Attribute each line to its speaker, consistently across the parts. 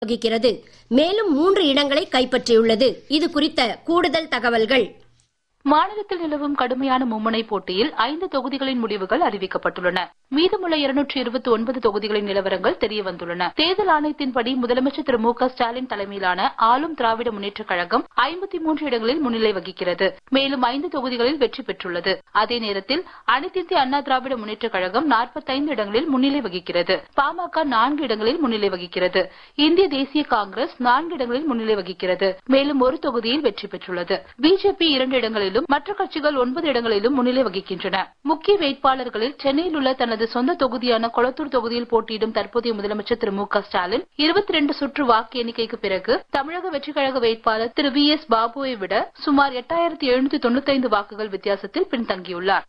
Speaker 1: வகிக்கிறது மேலும் மூன்று இடங்களை கைப்பற்றியுள்ளது இது குறித்த கூடுதல் தகவல்கள்
Speaker 2: மாநிலத்தில் நிலவும் கடுமையான மும்முனை போட்டியில் ஐந்து தொகுதிகளின் முடிவுகள் அறிவிக்கப்பட்டுள்ளன மீதமுள்ள இருநூற்றி இருபத்தி ஒன்பது தொகுதிகளின் நிலவரங்கள் தெரியவந்துள்ளன தேர்தல் ஆணையத்தின்படி முதலமைச்சர் திரு மு க ஸ்டாலின் தலைமையிலான ஆளும் திராவிட முன்னேற்றக் கழகம் ஐம்பத்தி மூன்று இடங்களில் முன்னிலை வகிக்கிறது மேலும் ஐந்து தொகுதிகளில் வெற்றி பெற்றுள்ளது அதே நேரத்தில் அனைத்திந்திய அண்ணா திராவிட முன்னேற்றக் கழகம் நாற்பத்தைந்து இடங்களில் முன்னிலை வகிக்கிறது பாமக நான்கு இடங்களில் முன்னிலை வகிக்கிறது இந்திய தேசிய காங்கிரஸ் நான்கு இடங்களில் முன்னிலை வகிக்கிறது மேலும் ஒரு தொகுதியில் வெற்றி பெற்றுள்ளது பிஜேபி இரண்டு இடங்களிலும் மற்ற கட்சிகள் ஒன்பது இடங்களிலும் முன்னிலை வகிக்கின்றன முக்கிய வேட்பாளர்களில் சென்னையில் உள்ள தனது சொந்த தொகுதியான கொளத்தூர் தொகுதியில் போட்டியிடும் தற்போதைய முதலமைச்சர் திரு மு க ஸ்டாலின் இருபத்தி ரெண்டு சுற்று வாக்கு எண்ணிக்கைக்கு பிறகு தமிழக வெற்றிக் கழக வேட்பாளர் திரு வி எஸ் பாபுவை விட சுமார் எட்டாயிரத்தி எழுநூத்தி தொண்ணூத்தைந்து வாக்குகள் வித்தியாசத்தில் பின்தங்கியுள்ளார்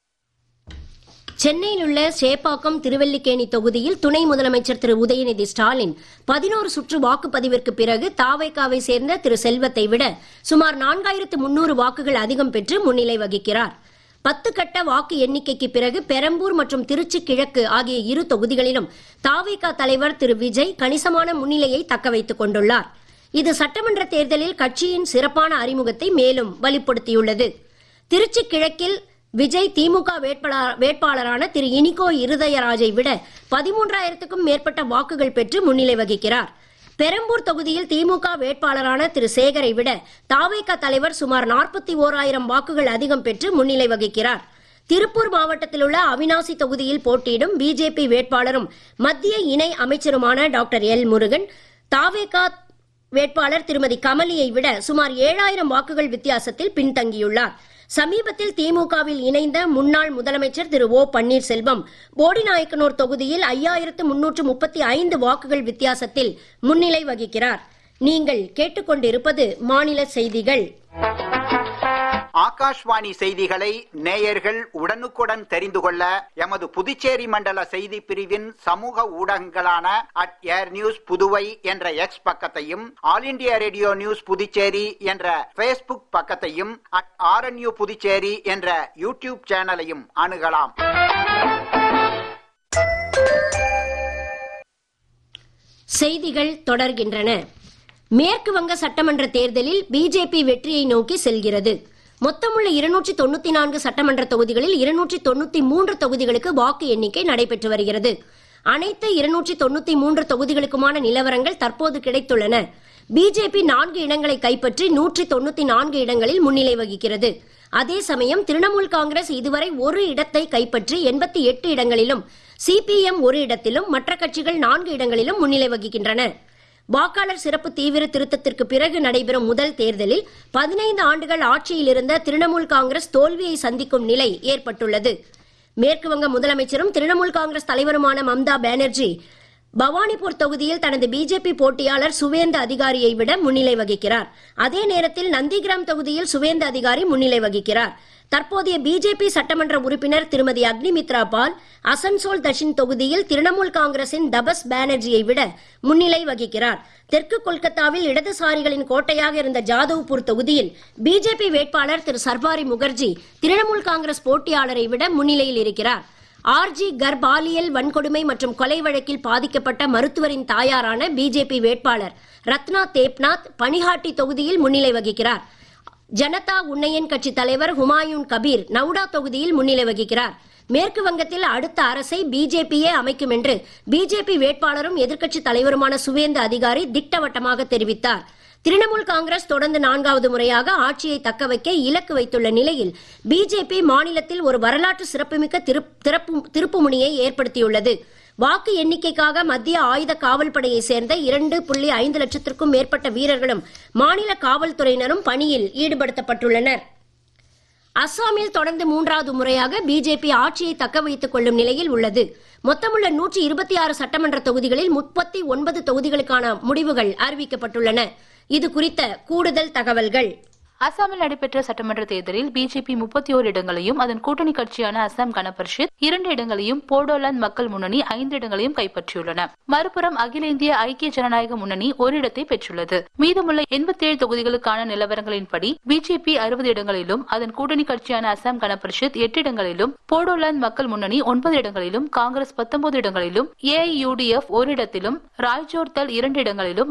Speaker 1: சென்னையில் உள்ள சேப்பாக்கம் திருவல்லிக்கேணி தொகுதியில் துணை முதலமைச்சர் திரு உதயநிதி ஸ்டாலின் பதினோரு சுற்று வாக்குப்பதிவிற்கு பிறகு தாவைக்காவை சேர்ந்த திரு செல்வத்தை விட சுமார் நான்காயிரத்து முன்னூறு வாக்குகள் அதிகம் பெற்று முன்னிலை வகிக்கிறார் பத்து கட்ட வாக்கு எண்ணிக்கைக்கு பிறகு பெரம்பூர் மற்றும் திருச்சி கிழக்கு ஆகிய இரு தொகுதிகளிலும் தாவைக்கா தலைவர் திரு விஜய் கணிசமான முன்னிலையை தக்க வைத்துக் கொண்டுள்ளார் இது சட்டமன்ற தேர்தலில் கட்சியின் சிறப்பான அறிமுகத்தை மேலும் வலுப்படுத்தியுள்ளது திருச்சி கிழக்கில் விஜய் திமுக வேட்பாளர் வேட்பாளரான திரு இனிகோ இருதயராஜை விட பதிமூன்றாயிரத்துக்கும் மேற்பட்ட வாக்குகள் பெற்று முன்னிலை வகிக்கிறார் பெரம்பூர் தொகுதியில் திமுக வேட்பாளரான திரு சேகரை விட தாவேக தலைவர் சுமார் நாற்பத்தி ஓராயிரம் வாக்குகள் அதிகம் பெற்று முன்னிலை வகிக்கிறார் திருப்பூர் மாவட்டத்தில் உள்ள அவினாசி தொகுதியில் போட்டியிடும் பிஜேபி வேட்பாளரும் மத்திய இணை அமைச்சருமான டாக்டர் எல் முருகன் தாவேகா வேட்பாளர் திருமதி கமலியை விட சுமார் ஏழாயிரம் வாக்குகள் வித்தியாசத்தில் பின்தங்கியுள்ளார் சமீபத்தில் திமுகவில் இணைந்த முன்னாள் முதலமைச்சர் திரு ஓ பன்னீர்செல்வம் போடிநாயக்கனூர் தொகுதியில் ஐயாயிரத்து முன்னூற்று முப்பத்தி ஐந்து வாக்குகள் வித்தியாசத்தில் முன்னிலை வகிக்கிறார் நீங்கள் கேட்டுக்கொண்டிருப்பது மாநில செய்திகள்
Speaker 3: ஆகாஷ்வாணி செய்திகளை நேயர்கள் உடனுக்குடன் தெரிந்து கொள்ள எமது புதுச்சேரி மண்டல செய்தி பிரிவின் சமூக ஊடகங்களான அட் ஏர் நியூஸ் புதுவை என்ற எக்ஸ் பக்கத்தையும் all India radio news Puducherry என்ற பேஸ்புக் பக்கத்தையும் அட் ஆர்என்யூ புதுச்சேரி என்ற யூடியூப் சேனலையும் அணுகலாம்
Speaker 1: செய்திகள் தொடர்கின்றன மேற்கு வங்க சட்டமன்ற தேர்தலில் பிஜேபி வெற்றியை நோக்கி செல்கிறது மொத்தமுள்ள இருநூற்றி தொண்ணூத்தி நான்கு சட்டமன்ற தொகுதிகளில் இருநூற்றி தொண்ணூத்தி மூன்று தொகுதிகளுக்கு வாக்கு எண்ணிக்கை நடைபெற்று வருகிறது அனைத்து இருநூற்றி தொண்ணூத்தி மூன்று தொகுதிகளுக்குமான நிலவரங்கள் தற்போது கிடைத்துள்ளன பிஜேபி நான்கு இடங்களை கைப்பற்றி நூற்றி தொண்ணூத்தி நான்கு இடங்களில் முன்னிலை வகிக்கிறது அதே சமயம் திரிணாமுல் காங்கிரஸ் இதுவரை ஒரு இடத்தை கைப்பற்றி எண்பத்தி எட்டு இடங்களிலும் சிபிஎம் ஒரு இடத்திலும் மற்ற கட்சிகள் நான்கு இடங்களிலும் முன்னிலை வகிக்கின்றன வாக்காளர் சிறப்பு தீவிர திருத்தத்திற்கு பிறகு நடைபெறும் முதல் தேர்தலில் பதினைந்து ஆண்டுகள் ஆட்சியில் இருந்த திரிணாமுல் காங்கிரஸ் தோல்வியை சந்திக்கும் நிலை ஏற்பட்டுள்ளது மேற்கு வங்க முதலமைச்சரும் திரிணாமுல் காங்கிரஸ் தலைவருமான மம்தா பானர்ஜி பவானிபூர் தொகுதியில் தனது பிஜேபி போட்டியாளர் சுவேந்த அதிகாரியை விட முன்னிலை வகிக்கிறார் அதே நேரத்தில் நந்திகிராம் தொகுதியில் சுவேந்த அதிகாரி முன்னிலை வகிக்கிறார் தற்போதைய பிஜேபி சட்டமன்ற உறுப்பினர் திருமதி அக்னிமித்ரா பால் அசன்சோல் தஷின் தொகுதியில் திரிணாமுல் காங்கிரசின் தபஸ் பானர்ஜியை விட முன்னிலை வகிக்கிறார் தெற்கு கொல்கத்தாவில் இடதுசாரிகளின் கோட்டையாக இருந்த ஜாதவ்பூர் தொகுதியில் பிஜேபி வேட்பாளர் திரு சர்பாரி முகர்ஜி திரிணாமுல் காங்கிரஸ் போட்டியாளரை விட முன்னிலையில் இருக்கிறார் ஆர்ஜி கர் பாலியல் வன்கொடுமை மற்றும் கொலை வழக்கில் பாதிக்கப்பட்ட மருத்துவரின் தாயாரான பிஜேபி வேட்பாளர் ரத்னா தேப்நாத் பனிஹாட்டி தொகுதியில் முன்னிலை வகிக்கிறார் ஜனதா உன்னையன் கட்சி தலைவர் ஹுமாயூன் கபீர் நவுடா தொகுதியில் முன்னிலை வகிக்கிறார் மேற்கு வங்கத்தில் அடுத்த அரசை பிஜேபியே அமைக்கும் என்று பிஜேபி வேட்பாளரும் எதிர்க்கட்சி தலைவருமான சுவேந்த அதிகாரி திட்டவட்டமாக தெரிவித்தார் திரிணாமுல் காங்கிரஸ் தொடர்ந்து நான்காவது முறையாக ஆட்சியை தக்க வைக்க இலக்கு வைத்துள்ள நிலையில் பிஜேபி மாநிலத்தில் ஒரு வரலாற்று சிறப்புமிக்க திருப்பு திருப்புமுனையை ஏற்படுத்தியுள்ளது வாக்கு எண்ணிக்கைக்காக மத்திய ஆயுத காவல்படையை சேர்ந்த இரண்டு புள்ளி ஐந்து லட்சத்திற்கும் மேற்பட்ட வீரர்களும் மாநில காவல்துறையினரும் பணியில் ஈடுபடுத்தப்பட்டுள்ளனர் அஸ்ஸாமில் தொடர்ந்து மூன்றாவது முறையாக பிஜேபி ஆட்சியை தக்க வைத்துக் கொள்ளும் நிலையில் உள்ளது மொத்தமுள்ள நூற்றி இருபத்தி ஆறு சட்டமன்ற தொகுதிகளில் முப்பத்தி ஒன்பது தொகுதிகளுக்கான முடிவுகள் அறிவிக்கப்பட்டுள்ளன இது குறித்த கூடுதல் தகவல்கள்
Speaker 2: அசாமில் நடைபெற்ற சட்டமன்ற தேர்தலில் பிஜேபி முப்பத்தி ஓரு இடங்களையும் அதன் கூட்டணி கட்சியான அசாம் கனபரிஷத் இரண்டு இடங்களையும் போடோலாந்து மக்கள் முன்னணி ஐந்து இடங்களையும் கைப்பற்றியுள்ளன மறுபுறம் அகில இந்திய ஐக்கிய ஜனநாயக முன்னணி ஒரு இடத்தை பெற்றுள்ளது மீதமுள்ள எண்பத்தி ஏழு தொகுதிகளுக்கான நிலவரங்களின்படி பிஜேபி அறுபது இடங்களிலும் அதன் கூட்டணி கட்சியான அசாம் கனபரிஷத் எட்டு இடங்களிலும் போடோலாந்து மக்கள் முன்னணி ஒன்பது இடங்களிலும் காங்கிரஸ் பத்தொன்பது இடங்களிலும் ஏஐயுடிஎஃப் ஒரு இடத்திலும் ராய்ஜோர் தல் இரண்டு இடங்களிலும்